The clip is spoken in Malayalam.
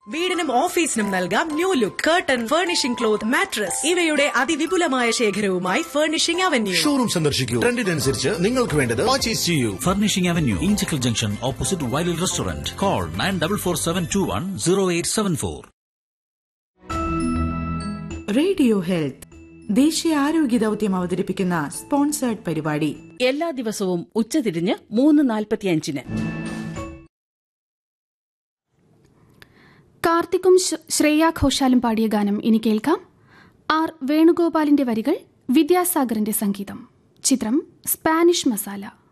വീടിനും ഓഫീസിനും നൽകാം new look curtain furnishing cloth mattress ഇവയുടെ അതിവിപുലമായ ശേഖരവുമായി ഫർണിഷിംഗ് അവന്യൂ ഷോറൂം സന്ദർശിക്കൂ ട്രെൻഡിനനുസരിച്ച് നിങ്ങൾക്ക് വേണ്ടത് പർച്ചേസ് ചെയ്യൂ Furnishing Avenue, Inchicle Junction, opposite Wiley Restaurant. Call 9447210874. Radio health ദേശീയ ആരോഗ്യ ദൗത്യം അവതരിപ്പിക്കുന്ന സ്പോൺസേർഡ് പരിപാടി എല്ലാ ദിവസവും ഉച്ചതിരിഞ്ഞ് മൂന്ന് നാൽപ്പത്തിയഞ്ചിന് കാർത്തിക്കും ശ്- ശ്രേയ ഘോഷാലും പാടിയ ഗാനം ഇനി കേൾക്കാം ആർ വേണുഗോപാലിന്റെ വരികൾ വിദ്യാസാഗറിന്റെ സംഗീതം ചിത്രം സ്പാനിഷ് മസാല